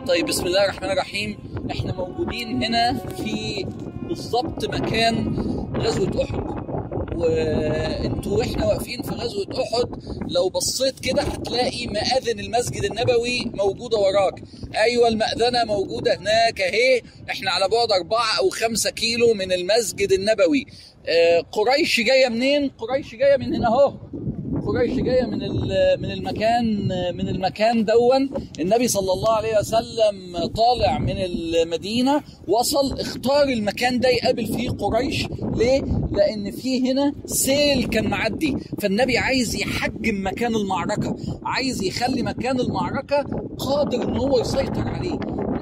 طيب بسم الله الرحمن الرحيم احنا موجودين هنا في بالظبط مكان غزوة أحد وانتوا واحنا واقفين في غزوة أحد لو بصيت كده هتلاقي مآذن المسجد النبوي موجودة وراك أيوة المأذنة موجودة هناك أهي احنا على بعد أربعة أو خمسة كيلو من المسجد النبوي آه، قريش جاية منين؟ قريش جاية من هنا أهو قريش جايه من ال- من المكان من المكان دون النبي صلى الله عليه وسلم طالع من المدينه وصل اختار المكان ده يقابل فيه قريش ليه؟ لان فيه هنا سيل كان معدي فالنبي عايز يحجم مكان المعركه عايز يخلي مكان المعركه قادر ان هو يسيطر عليه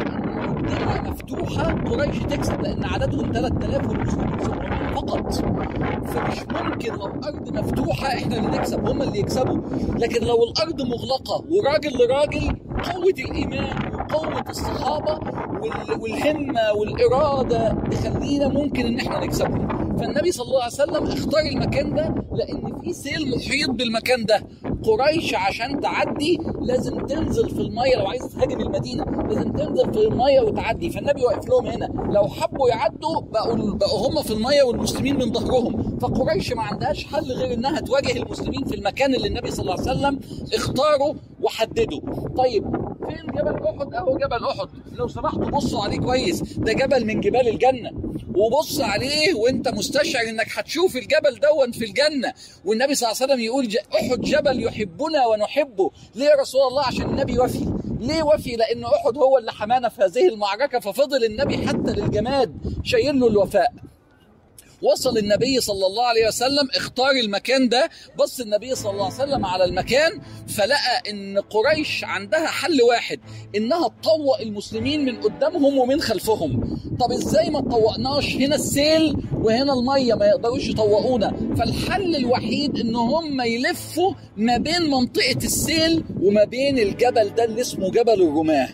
الدنيا مفتوحه قريش تكسب لان عددهم 3000 والمسلمين 700 فقط فمش ممكن لو الارض مفتوحه احنا اللي نكسب هم اللي يكسبوا لكن لو الارض مغلقه وراجل لراجل قوه الايمان وقوه الصحابه وال- والهمه والاراده تخلينا ممكن ان احنا نكسبهم فالنبي صلى الله عليه وسلم اختار المكان ده لان في سيل محيط بالمكان ده قريش عشان تعدي لازم تنزل في الميه لو عايز تهاجم المدينه لازم تنزل في الميه وتعدي فالنبي واقف لهم هنا لو حبوا يعدوا بقوا بقوا هم في الميه والمسلمين من ظهرهم فقريش ما عندهاش حل غير انها تواجه المسلمين في المكان اللي النبي صلى الله عليه وسلم اختاره وحدده طيب فين جبل احد اهو جبل احد لو سمحتوا بصوا عليه كويس ده جبل من جبال الجنه وبص عليه وانت مستشعر انك هتشوف الجبل دون في الجنه والنبي صلى الله عليه وسلم يقول ج- احد جبل يحبنا ونحبه ليه يا رسول الله عشان النبي وفي ليه وفي لان احد هو اللي حمانا في هذه المعركه ففضل النبي حتى للجماد شايل له الوفاء وصل النبي صلى الله عليه وسلم اختار المكان ده بص النبي صلى الله عليه وسلم على المكان فلقى ان قريش عندها حل واحد انها تطوق المسلمين من قدامهم ومن خلفهم طب ازاي ما تطوقناش هنا السيل وهنا الميه ما يقدروش يطوقونا فالحل الوحيد ان هم يلفوا ما بين منطقه السيل وما بين الجبل ده اللي اسمه جبل الرماه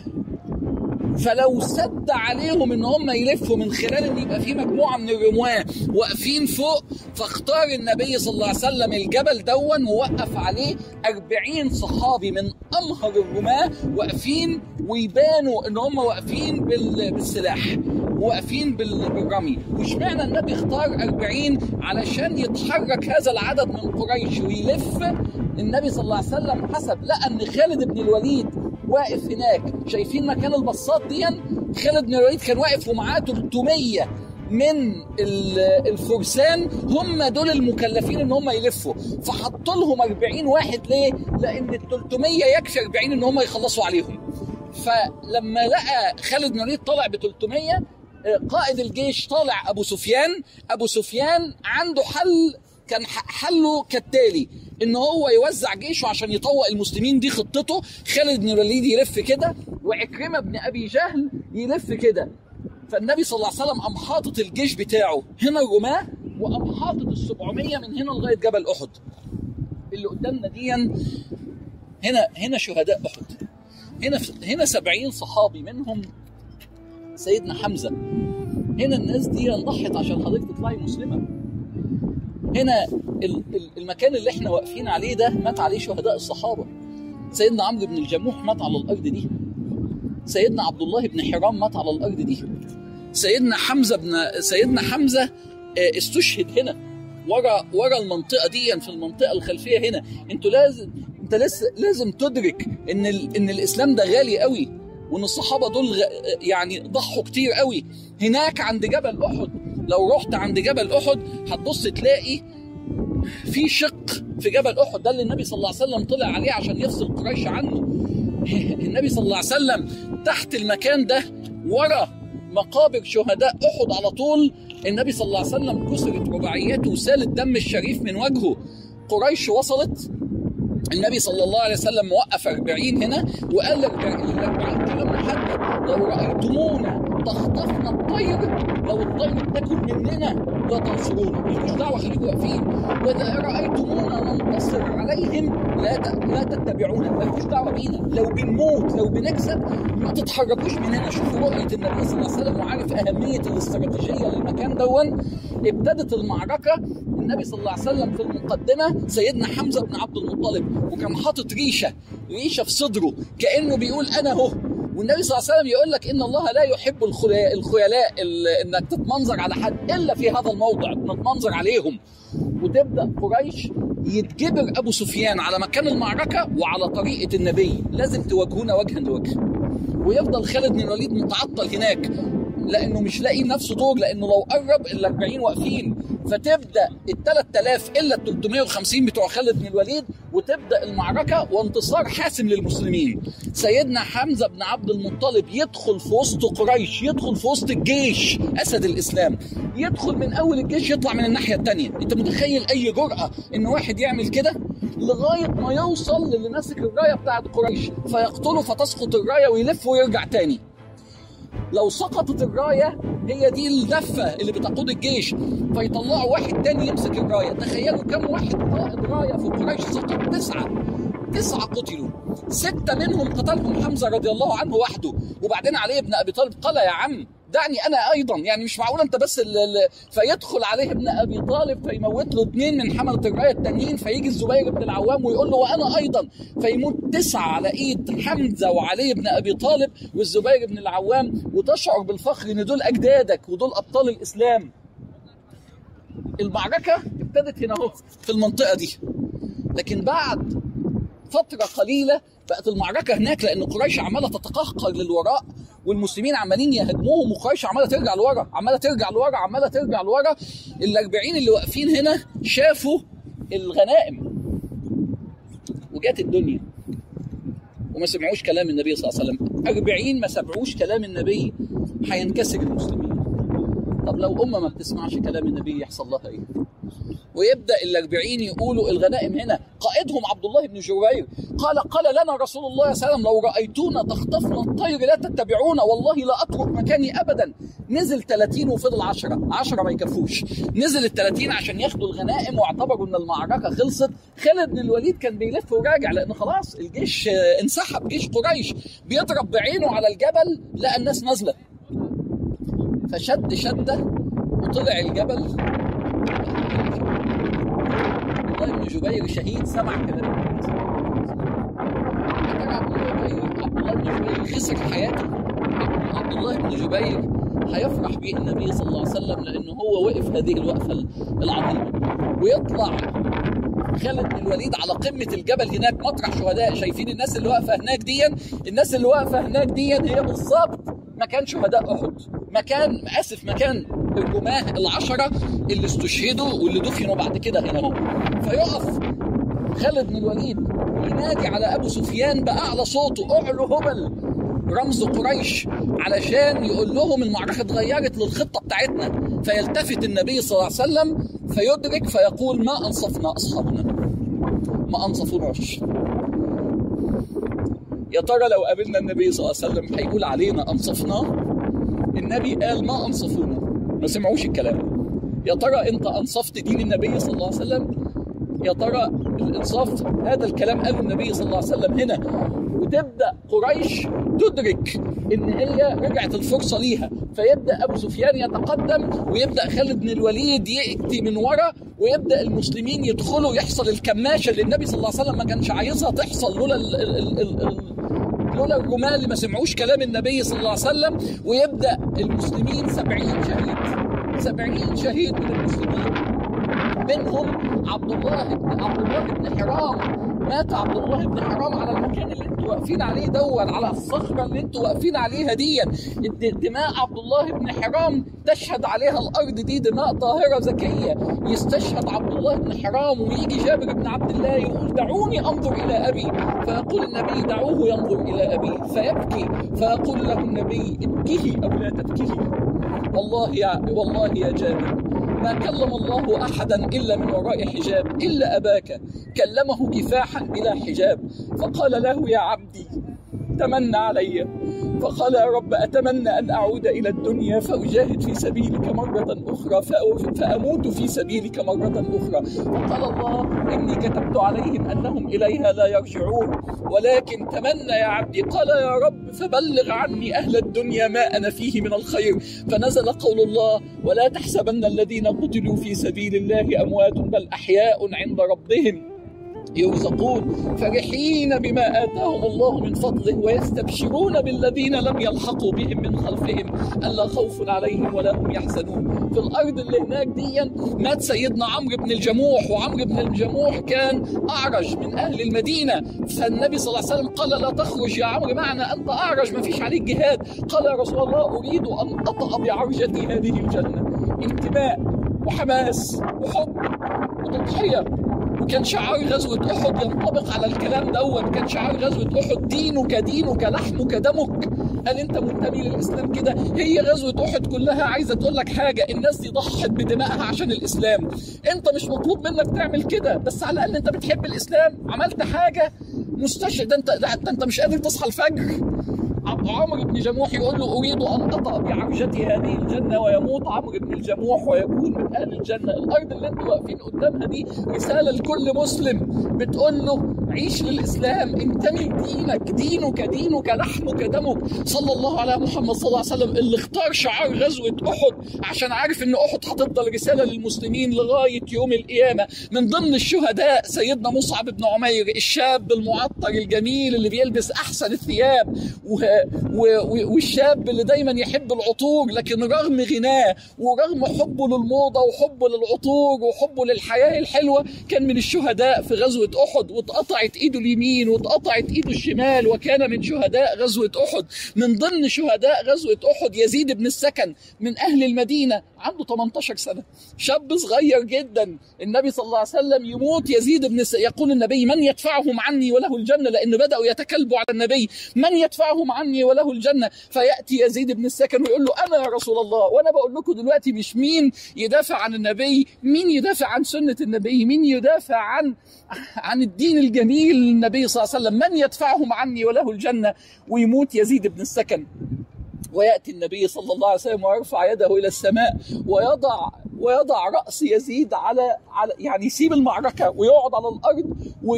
فلو سد عليهم ان هم يلفوا من خلال ان يبقى في مجموعه من الرماه واقفين فوق فاختار النبي صلى الله عليه وسلم الجبل دون ووقف عليه أربعين صحابي من امهر الرماه واقفين ويبانوا ان هم واقفين بال- بالسلاح واقفين بال- بالرمي واشمعنى النبي اختار أربعين علشان يتحرك هذا العدد من قريش ويلف النبي صلى الله عليه وسلم حسب لقى ان خالد بن الوليد واقف هناك شايفين مكان البصات دي خالد بن الوليد كان واقف ومعاه 300 من ال- الفرسان هم دول المكلفين ان هم يلفوا فحط لهم 40 واحد ليه؟ لان ال 300 يكفي 40 ان هم يخلصوا عليهم فلما لقى خالد بن الوليد طالع ب 300 آه، قائد الجيش طالع ابو سفيان ابو سفيان عنده حل كان ح- حله كالتالي ان هو يوزع جيشه عشان يطوق المسلمين دي خطته خالد بن الوليد يلف كده وعكرمه بن ابي جهل يلف كده فالنبي صلى الله عليه وسلم قام حاطط الجيش بتاعه هنا الرماه وقام حاطط ال 700 من هنا لغايه جبل احد اللي قدامنا دي هنا هنا شهداء احد هنا هنا 70 صحابي منهم سيدنا حمزه هنا الناس دي ضحت عشان حضرتك تطلعي مسلمه هنا ال- ال- المكان اللي احنا واقفين عليه ده مات عليه شهداء الصحابه سيدنا عمرو بن الجموح مات على الارض دي سيدنا عبد الله بن حرام مات على الارض دي سيدنا حمزه بن سيدنا حمزه آه، استشهد هنا ورا ورا المنطقه دي في المنطقه الخلفيه هنا انتوا لازم انت لسه لازم تدرك ان ال... ان الاسلام ده غالي قوي وان الصحابه دول غ... يعني ضحوا كتير قوي هناك عند جبل احد لو رحت عند جبل احد هتبص تلاقي في شق في جبل احد ده اللي النبي صلى الله عليه وسلم طلع عليه عشان يفصل قريش عنه النبي صلى الله عليه وسلم تحت المكان ده ورا مقابر شهداء احد على طول النبي صلى الله عليه وسلم كسرت رباعياته وسال الدم الشريف من وجهه قريش وصلت النبي صلى الله عليه وسلم وقف 40 هنا وقال لل 40 كلام محدد لو رايتمونا تخطفنا الطير لو الطير تاكل مننا لا تنصرونا مالكوش دعوه خليكم واقفين واذا رايتمونا ننتصر عليهم لا ت- لا تتبعونا مالكوش دعوه بينا لو بنموت لو بنكسب ما تتحركوش من هنا شوفوا رؤيه النبي صلى الله عليه وسلم وعارف اهميه الاستراتيجيه للمكان دون ابتدت المعركه النبي صلى الله عليه وسلم في المقدمه سيدنا حمزه بن عبد المطلب وكان حاطط ريشه ريشه في صدره كانه بيقول انا اهو والنبي صلى الله عليه وسلم يقول لك ان الله لا يحب الخلياء, الخيلاء ال- انك تتمنظر على حد الا في هذا الموضع تتمنظر عليهم وتبدا قريش يتجبر ابو سفيان على مكان المعركه وعلى طريقه النبي لازم تواجهونا وجها لوجه ويفضل خالد بن الوليد متعطل هناك لانه مش لاقي نفسه دور لانه لو قرب ال 40 واقفين فتبدا ال 3000 الا ال 350 بتوع خالد بن الوليد وتبدا المعركه وانتصار حاسم للمسلمين. سيدنا حمزه بن عبد المطلب يدخل في وسط قريش، يدخل في وسط الجيش اسد الاسلام، يدخل من اول الجيش يطلع من الناحيه الثانيه، انت متخيل اي جرأه ان واحد يعمل كده؟ لغايه ما يوصل للي ماسك الرايه بتاعت قريش فيقتله فتسقط الرايه ويلف ويرجع تاني. لو سقطت الرايه هي دي اللفه اللي بتقود الجيش فيطلعوا واحد تاني يمسك الرايه تخيلوا كم واحد قائد رايه في قريش سقط تسعه تسعه قتلوا سته منهم قتلهم حمزه رضي الله عنه وحده وبعدين علي بن ابي طالب قال يا عم دعني انا ايضا يعني مش معقول انت بس ال ال فيدخل عليه ابن ابي طالب فيموت له اثنين من حمله الرايه التانيين فيجي الزبير بن العوام ويقول له وانا ايضا فيموت تسعه على ايد حمزه وعلي بن ابي طالب والزبير بن العوام وتشعر بالفخر ان دول اجدادك ودول ابطال الاسلام. المعركه ابتدت هنا اهو في المنطقه دي. لكن بعد فتره قليله بقت المعركه هناك لان قريش عماله تتقهقر للوراء والمسلمين عمالين يهاجموهم وقريش عماله ترجع لورا عماله ترجع لورا عماله ترجع لورا ال 40 اللي واقفين هنا شافوا الغنائم وجات الدنيا وما سمعوش كلام النبي صلى الله عليه وسلم 40 ما سمعوش كلام النبي هينكسر المسلمين طب لو أمة ما بتسمعش كلام النبي يحصل لها إيه؟ ويبدا الأربعين يقولوا الغنائم هنا قائدهم عبد الله بن جبير قال قال لنا رسول الله صلى الله عليه وسلم لو رايتونا تخطفنا الطير لا تتبعونا والله لا اترك مكاني ابدا نزل 30 وفضل 10 10 ما يكفوش نزل ال 30 عشان ياخدوا الغنائم واعتبروا ان المعركه خلصت خالد بن الوليد كان بيلف وراجع لان خلاص الجيش آه، انسحب جيش قريش بيضرب بعينه على الجبل لقى الناس نازله فشد شده وطلع الجبل عبد الله بن جبير شهيد سمع كلام النبي صلى الله عليه وسلم. كان عبد الله عبد الله بن جبير خسر حياته عبد الله بن جبير هيفرح به النبي صلى الله عليه وسلم لانه هو وقف هذه الوقفه العظيمه ويطلع خالد بن الوليد على قمه الجبل هناك مطرح شهداء شايفين الناس اللي واقفه هناك دي الناس اللي واقفه هناك دي هي بالظبط مكان شهداء احد مكان اسف مكان الرماه العشره اللي استشهدوا واللي دفنوا بعد كده هنا اهو فيقف خالد بن الوليد ينادي على ابو سفيان باعلى صوته اعلو هبل رمز قريش علشان يقول لهم المعركه اتغيرت للخطه بتاعتنا فيلتفت النبي صلى الله عليه وسلم فيدرك فيقول ما انصفنا اصحابنا ما انصفوناش يا ترى لو قابلنا النبي صلى الله عليه وسلم هيقول علينا انصفناه النبي قال ما انصفونا ما سمعوش الكلام يا ترى انت انصفت دين النبي صلى الله عليه وسلم يا ترى الانصاف هذا الكلام قاله النبي صلى الله عليه وسلم هنا وتبدا قريش تدرك ان هي رجعت الفرصه ليها فيبدا ابو سفيان يتقدم ويبدا خالد بن الوليد ياتي من ورا ويبدا المسلمين يدخلوا يحصل الكماشه اللي النبي صلى الله عليه وسلم ما كانش عايزها تحصل لولا ال ال ال ال ال لولا الرمال اللي ما سمعوش كلام النبي صلى الله عليه وسلم ويبدا المسلمين سبعين شهيد سبعين شهيد من المسلمين منهم عبد الله بن عبد الله بن حرام مات عبد الله بن حرام على المكان اللي انتوا واقفين عليه دون على الصخره اللي انتوا واقفين عليها دي الد- دماء عبد الله بن حرام تشهد عليها الارض دي دماء طاهره زكيه يستشهد عبد الله بن حرام ويجي جابر بن عبد الله يقول دعوني انظر الى ابي فيقول النبي دعوه ينظر الى ابي فيبكي فيقول له النبي ابكيه او لا تبكيه والله يا والله يا جابر ما كلم الله احدا الا من وراء حجاب الا اباك كلمه كفاحا بلا حجاب فقال له يا عبدي تمنى علي فقال يا رب اتمنى ان اعود الى الدنيا فاجاهد في سبيلك مره اخرى فأ- فاموت في سبيلك مره اخرى فقال الله اني كتبت عليهم انهم اليها لا يرجعون ولكن تمنى يا عبدي قال يا رب فبلغ عني اهل الدنيا ما انا فيه من الخير فنزل قول الله ولا تحسبن الذين قتلوا في سبيل الله اموات بل احياء عند ربهم يرزقون فرحين بما آتاهم الله من فضله ويستبشرون بالذين لم يلحقوا بهم من خلفهم ألا خوف عليهم ولا هم يحزنون في الأرض اللي هناك دي مات سيدنا عمرو بن الجموح وعمرو بن الجموح كان أعرج من أهل المدينة فالنبي صلى الله عليه وسلم قال لا تخرج يا عمرو معنا أنت أعرج ما فيش عليك جهاد قال يا رسول الله أريد أن أطأ بعرجتي هذه الجنة انتماء وحماس وحب وتضحية وكان شعار غزوة أحد ينطبق على الكلام دوت كان شعار غزوة أحد دينك دينك لحمك دمك هل أنت منتمي للإسلام كده هي غزوة أحد كلها عايزة تقول لك حاجة الناس دي ضحت بدمائها عشان الإسلام أنت مش مطلوب منك تعمل كده بس على الأقل أنت بتحب الإسلام عملت حاجة مستشهد ده أنت ده أنت مش قادر تصحى الفجر عمرو بن جموح يقول له اريد ان اطأ بعرجتي هذه الجنه ويموت عمرو بن الجموح ويكون من اهل الجنه، الارض اللي انتوا واقفين قدامها دي رساله لكل مسلم بتقول له عيش للاسلام انتمي لدينك دينك دينك لحمك دمك صلى الله على محمد صلى الله عليه وسلم اللي اختار شعار غزوه احد عشان عارف ان احد هتفضل رساله للمسلمين لغايه يوم القيامه من ضمن الشهداء سيدنا مصعب بن عمير الشاب المعطر الجميل اللي بيلبس احسن الثياب و... و... والشاب اللي دايما يحب العطور لكن رغم غناه ورغم حبه للموضه وحبه للعطور وحبه للحياه الحلوه كان من الشهداء في غزوه احد واتقطعت ايده اليمين واتقطعت ايده الشمال وكان من شهداء غزوه احد من ضمن شهداء غزوه احد يزيد بن السكن من اهل المدينه عنده 18 سنه شاب صغير جدا النبي صلى الله عليه وسلم يموت يزيد بن س... يقول النبي من يدفعهم عني وله الجنه لان بداوا يتكلبوا على النبي من يدفعهم عني وله الجنه فياتي يزيد بن السكن ويقول له انا يا رسول الله وانا بقول لكم دلوقتي مش مين يدافع عن النبي مين يدافع عن سنه النبي مين يدافع عن عن الدين الجميل للنبي صلى الله عليه وسلم من يدفعهم عني وله الجنه ويموت يزيد بن السكن وياتي النبي صلى الله عليه وسلم ويرفع يده الى السماء ويضع ويضع راس يزيد على على يعني يسيب المعركه ويقعد على الارض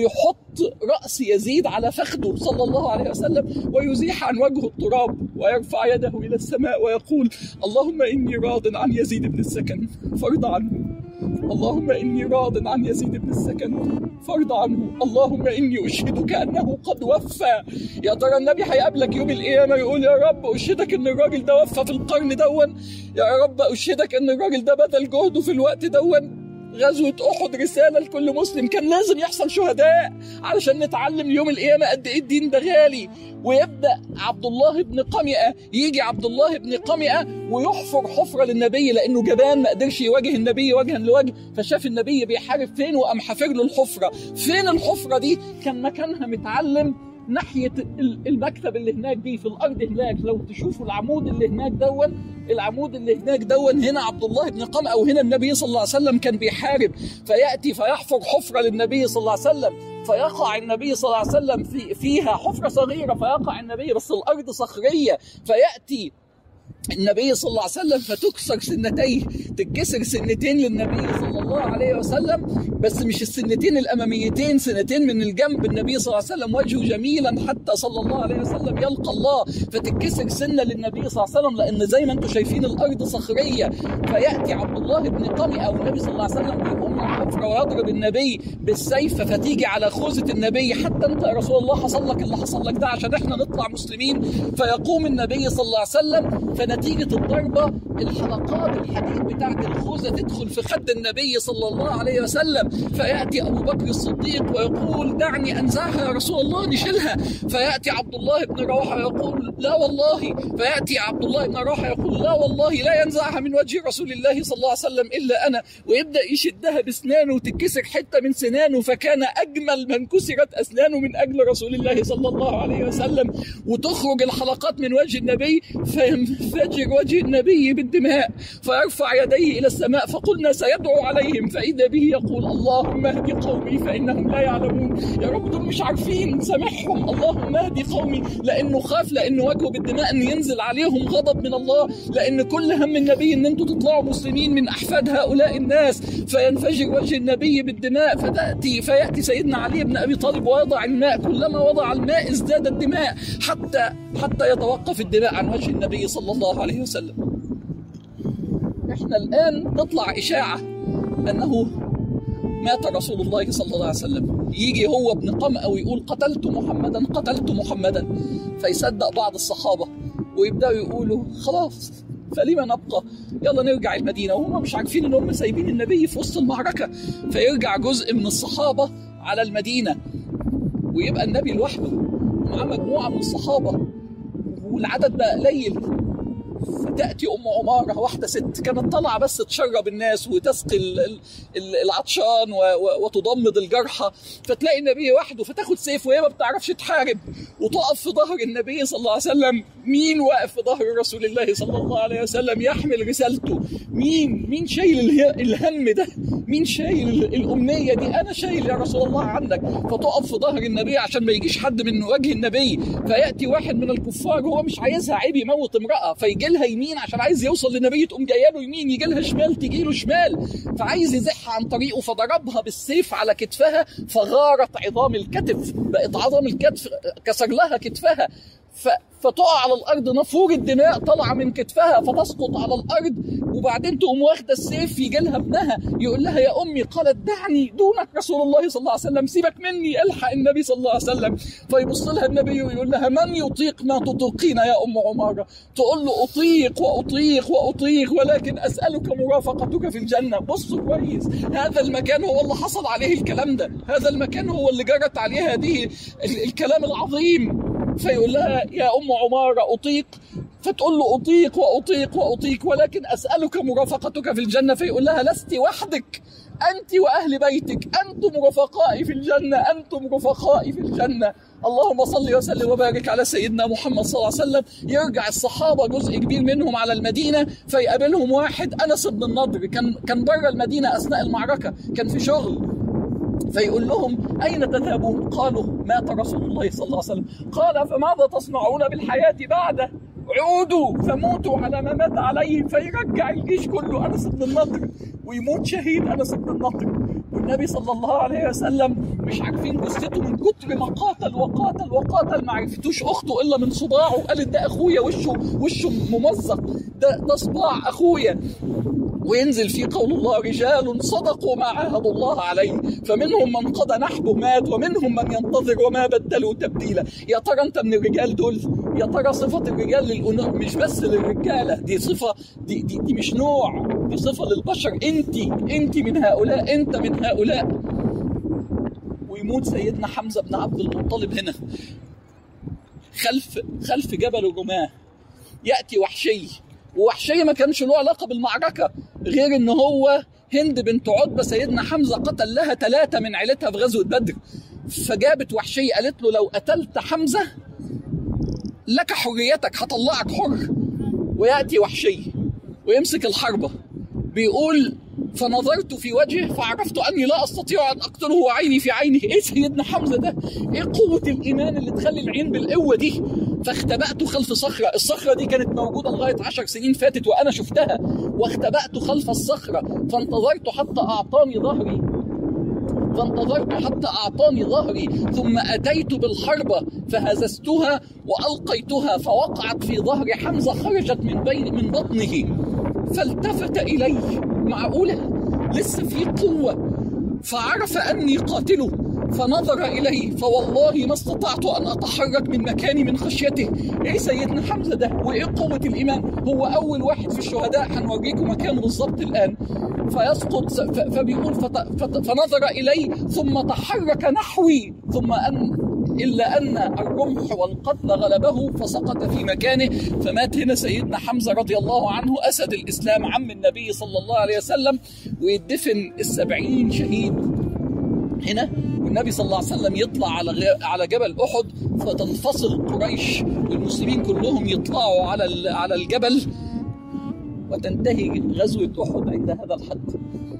ويحط راس يزيد على فخذه صلى الله عليه وسلم ويزيح عن وجهه التراب ويرفع يده الى السماء ويقول اللهم اني راض عن يزيد بن السكن فارض عنه اللهم إني راض عن يزيد بن السكن فارض عنه اللهم إني أشهدك أنه قد وفى يا ترى النبي هيقابلك يوم القيامة يقول يا رب أشهدك أن الراجل ده وفى في القرن دون يا رب أشهدك أن الراجل ده بذل جهده في الوقت دون غزوة أحد رسالة لكل مسلم كان لازم يحصل شهداء علشان نتعلم يوم القيامة قد إيه الدين ده غالي ويبدأ عبد الله بن قمئة يجي عبد الله بن قمئة ويحفر حفرة للنبي لأنه جبان ما قدرش يواجه النبي وجها لوجه فشاف النبي بيحارب فين وقام حافر له الحفرة فين الحفرة دي كان مكانها متعلم ناحية المكتب اللي هناك دي في الأرض هناك لو تشوفوا العمود اللي هناك دون العمود اللي هناك دون هنا عبد الله بن قمأ وهنا النبي صلى الله عليه وسلم كان بيحارب فيأتي فيحفر حفرة للنبي صلى الله عليه وسلم فيقع النبي صلى الله عليه وسلم في فيها حفرة صغيرة فيقع النبي بس الأرض صخرية فيأتي النبي صلى الله عليه وسلم فتكسر سنتيه تتكسر سنتين للنبي صلى الله عليه وسلم بس مش السنتين الاماميتين سنتين من الجنب النبي صلى الله عليه وسلم وجهه جميلا حتى صلى الله عليه وسلم يلقى الله فتتكسر سنه للنبي صلى الله عليه وسلم لان زي ما انتم شايفين الارض صخريه فياتي عبد الله بن قمئه والنبي صلى الله عليه وسلم بيقوم الحفره ويضرب النبي بالسيف فتيجي على خوذه النبي حتى انت يا رسول الله حصل لك اللي حصل لك ده عشان احنا نطلع مسلمين فيقوم النبي صلى الله عليه وسلم فنتيجه الضربه الحلقات الحديد بتاعت الخوذه تدخل في خد النبي صلى الله عليه وسلم فياتي ابو بكر الصديق ويقول دعني انزعها يا رسول الله نشيلها فياتي عبد الله بن رواحه يقول لا والله فياتي عبد الله بن رواحه يقول لا والله لا ينزعها من وجه رسول الله صلى الله عليه وسلم الا انا ويبدا يشدها باسنانه وتتكسر حته من سنانه فكان اجمل من كسرت اسنانه من اجل رسول الله صلى الله عليه وسلم وتخرج الحلقات من وجه النبي فينفجر وجه النبي بالدماء فيرفع يديه الى السماء فقلنا سيدعو عليهم فاذا به يقول اللهم اهد قومي فانهم لا يعلمون يا رب دول مش عارفين سامحهم اللهم اهد قومي لانه خاف لانه وجهه بالدماء ان ينزل عليهم غضب من الله لان كل هم النبي ان انتم تطلعوا مسلمين من احفاد هؤلاء الناس فينفجر وجه النبي بالدماء فتاتي فياتي سيدنا علي بن ابي طالب ويضع الماء كلما وضع الماء ازداد الدماء حتى حتى يتوقف الدماء عن وجه النبي صلى الله عليه وسلم احنا الان تطلع اشاعه انه مات رسول الله صلى الله عليه وسلم يجي هو ابن قمأة ويقول قتلت محمدا قتلت محمدا فيصدق بعض الصحابة ويبدأوا يقولوا خلاص فلما نبقى يلا نرجع المدينة وهم مش عارفين ان هم سايبين النبي في وسط المعركة فيرجع جزء من الصحابة على المدينة ويبقى النبي لوحده ومعاه مجموعة من الصحابة والعدد بقى قليل فتأتي أم عمارة واحدة ست كانت طالعة بس تشرب الناس وتسقي ال- ال- ال- العطشان و- و- وتضمد الجرحى فتلاقي النبي وحده فتاخد سيف وهي ما بتعرفش تحارب وتقف في ظهر النبي صلى الله عليه وسلم مين واقف في ظهر رسول الله صلى الله عليه وسلم يحمل رسالته مين مين شايل اله- الهم ده مين شايل ال- الأمنية دي أنا شايل يا رسول الله عنك فتقف في ظهر النبي عشان ما يجيش حد من وجه النبي فيأتي واحد من الكفار هو مش عايزها عيب يموت امرأة فيجي لها يمين عشان عايز يوصل للنبي تقوم جايه له يمين يجي لها شمال تجي له شمال فعايز يزحها عن طريقه فضربها بالسيف على كتفها فغارت عظام الكتف بقت عظام الكتف كسر لها كتفها ف... فتقع على الارض نافوره دماء طالعه من كتفها فتسقط على الارض وبعدين تقوم واخده السيف يجي لها ابنها يقول لها يا امي قالت دعني دونك رسول الله صلى الله عليه وسلم سيبك مني الحق النبي صلى الله عليه وسلم فيبص لها النبي ويقول لها من يطيق ما تطيقين يا ام عماره تقول له اطيق واطيق واطيق ولكن اسالك مرافقتك في الجنه بصوا كويس هذا المكان هو اللي حصل عليه الكلام ده هذا المكان هو اللي جرت عليه هذه ال- الكلام العظيم فيقول لها يا ام عماره اطيق فتقول له اطيق واطيق واطيق ولكن اسالك مرافقتك في الجنه فيقول لها لست وحدك انت واهل بيتك انتم رفقائي في الجنه انتم رفقائي في الجنه اللهم صل وسلم وبارك على سيدنا محمد صلى الله عليه وسلم يرجع الصحابه جزء كبير منهم على المدينه فيقابلهم واحد انس بن النضر كان كان بره المدينه اثناء المعركه كان في شغل فيقول لهم أين تذهبون؟ قالوا مات رسول الله صلى الله عليه وسلم قال فماذا تصنعون بالحياة بعده؟ عودوا فموتوا على ما مات عليه فيرجع الجيش كله أنس بن النضر ويموت شهيد أنس بن النضر والنبي صلى الله عليه وسلم مش عارفين جثته من كتر ما قاتل وقاتل وقاتل ما عرفتوش أخته إلا من صباعه قالت ده أخويا وشه وشه ممزق ده ده صباع أخويا وينزل في قول الله رجال صدقوا ما عاهدوا الله عليه فمنهم من قضى نحبه مات ومنهم من ينتظر وما بدلوا تبديلا يا ترى انت من الرجال دول يا ترى صفة الرجال للأنوث مش بس للرجالة دي صفة دي, دي, دي مش نوع دي صفة للبشر انت انت من هؤلاء انت من هؤلاء ويموت سيدنا حمزة بن عبد المطلب هنا خلف خلف جبل الرماه يأتي وحشي ووحشي ما كانش له علاقة بالمعركة غير ان هو هند بنت عتبة سيدنا حمزة قتل لها ثلاثة من عيلتها في غزوة بدر فجابت وحشي قالت له لو قتلت حمزة لك حريتك هطلعك حر ويأتي وحشي ويمسك الحربة بيقول فنظرت في وجهه فعرفت اني لا استطيع ان اقتله وعيني في عينه ايه سيدنا حمزه ده ايه قوه الايمان اللي تخلي العين بالقوه دي فاختبأت خلف صخره الصخره دي كانت موجوده لغايه عشر سنين فاتت وانا شفتها واختبأت خلف الصخره فانتظرت حتى اعطاني ظهري فانتظرت حتى أعطاني ظهري ثم أتيت بالحربة فهززتها وألقيتها فوقعت في ظهر حمزة خرجت من بين من بطنه فالتفت إلي معقولة لسه في قوة فعرف أني قاتله فنظر إلي فوالله ما استطعت أن أتحرك من مكاني من خشيته إيه سيدنا حمزة ده وإيه قوة الإيمان هو أول واحد في الشهداء هنوريكم مكانه بالظبط الآن فيسقط ف- فبيقول فت... فت... فنظر إلي ثم تحرك نحوي ثم أن إلا أن الرمح والقتل غلبه فسقط في مكانه فمات هنا سيدنا حمزة رضي الله عنه أسد الإسلام عم النبي صلى الله عليه وسلم ويدفن السبعين شهيد هنا والنبي صلى الله عليه وسلم يطلع على غ- على جبل احد فتنفصل قريش والمسلمين كلهم يطلعوا على ال- على الجبل وتنتهي غزوه احد عند هذا الحد.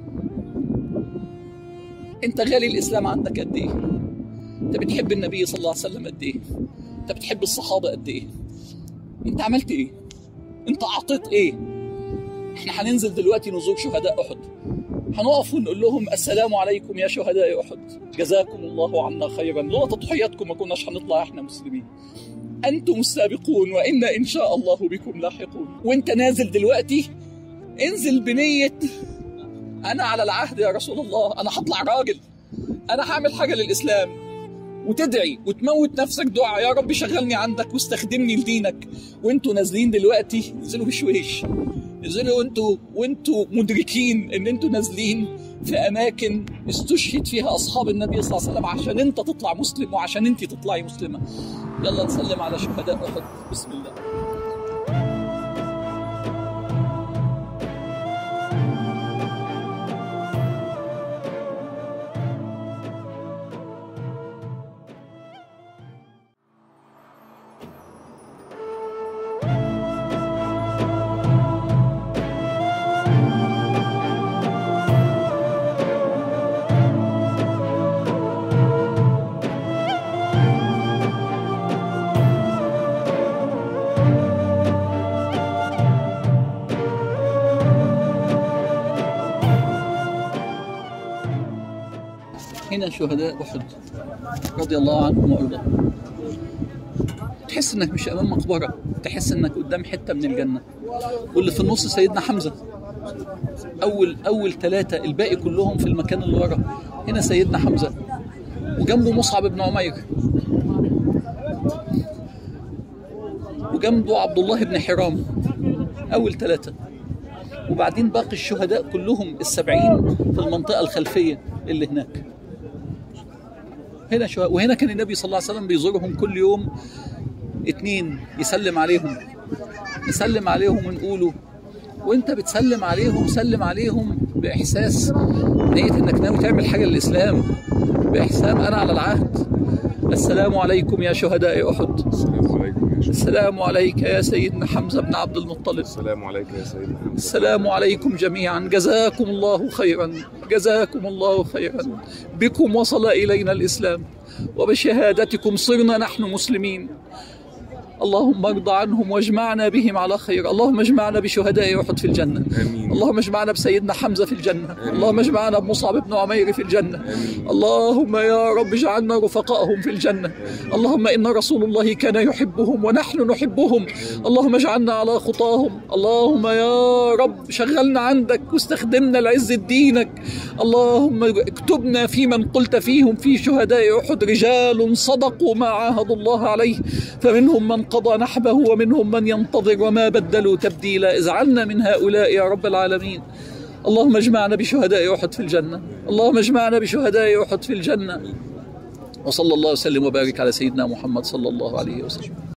انت غالي الاسلام عندك قد ايه؟ انت بتحب النبي صلى الله عليه وسلم قد ايه؟ انت بتحب الصحابه قد ايه؟ انت عملت ايه؟ انت اعطيت ايه؟ احنا هننزل دلوقتي نزور شهداء احد هنقف ونقول لهم السلام عليكم يا شهداء احد جزاكم الله عنا خيرا لولا تضحياتكم ما كناش هنطلع احنا مسلمين انتم السابقون وانا ان شاء الله بكم لاحقون وانت نازل دلوقتي انزل بنيه انا على العهد يا رسول الله انا هطلع راجل انا هعمل حاجه للاسلام وتدعي وتموت نفسك دعاء يا رب شغلني عندك واستخدمني لدينك وانتوا نازلين دلوقتي انزلوا بشويش انزلوا انتوا وانتوا مدركين ان انتوا نازلين في اماكن استشهد فيها اصحاب النبي صلى الله عليه وسلم عشان انت تطلع مسلم وعشان انت تطلعي مسلمه يلا نسلم على شهداء احد بسم الله هنا شهداء احد رضي الله عنهم وارضاهم تحس انك مش امام مقبره تحس انك قدام حته من الجنه واللي في النص سيدنا حمزه اول اول ثلاثه الباقي كلهم في المكان اللي ورا هنا سيدنا حمزه وجنبه مصعب بن عمير وجنبه عبد الله بن حرام اول ثلاثه وبعدين باقي الشهداء كلهم السبعين في المنطقه الخلفيه اللي هناك هنا شو... وهنا كان النبي صلى الله عليه وسلم بيزورهم كل يوم اتنين يسلم عليهم نسلم عليهم ونقوله وانت بتسلم عليهم سلم عليهم باحساس نيه انك ناوي تعمل حاجه للاسلام باحسان انا على العهد السلام عليكم يا شهداء احد السلام عليكم يا شيخ السلام عليك يا سيدنا حمزه بن عبد المطلب السلام عليك يا سيدنا حمزة السلام عليكم جميعا جزاكم الله خيرا جزاكم الله خيرا بكم وصل الينا الاسلام وبشهادتكم صرنا نحن مسلمين اللهم ارض عنهم واجمعنا بهم على خير اللهم اجمعنا بشهداء احد في الجنه امين اللهم اجمعنا بسيدنا حمزه في الجنه آمين. اللهم اجمعنا بمصعب بن عمير في الجنه امين اللهم يا رب اجعلنا رفقائهم في الجنة اللهم إن رسول الله كان يحبهم ونحن نحبهم اللهم اجعلنا على خطاهم اللهم يا رب شغلنا عندك واستخدمنا لعز دينك اللهم اكتبنا في من قلت فيهم في شهداء أحد رجال صدقوا ما عاهدوا الله عليه فمنهم من قضى نحبه ومنهم من ينتظر وما بدلوا تبديلا اجعلنا من هؤلاء يا رب العالمين اللهم اجمعنا بشهداء احد في الجنه اللهم اجمعنا بشهداء احد في الجنه وصلى الله وسلم وبارك على سيدنا محمد صلى الله عليه وسلم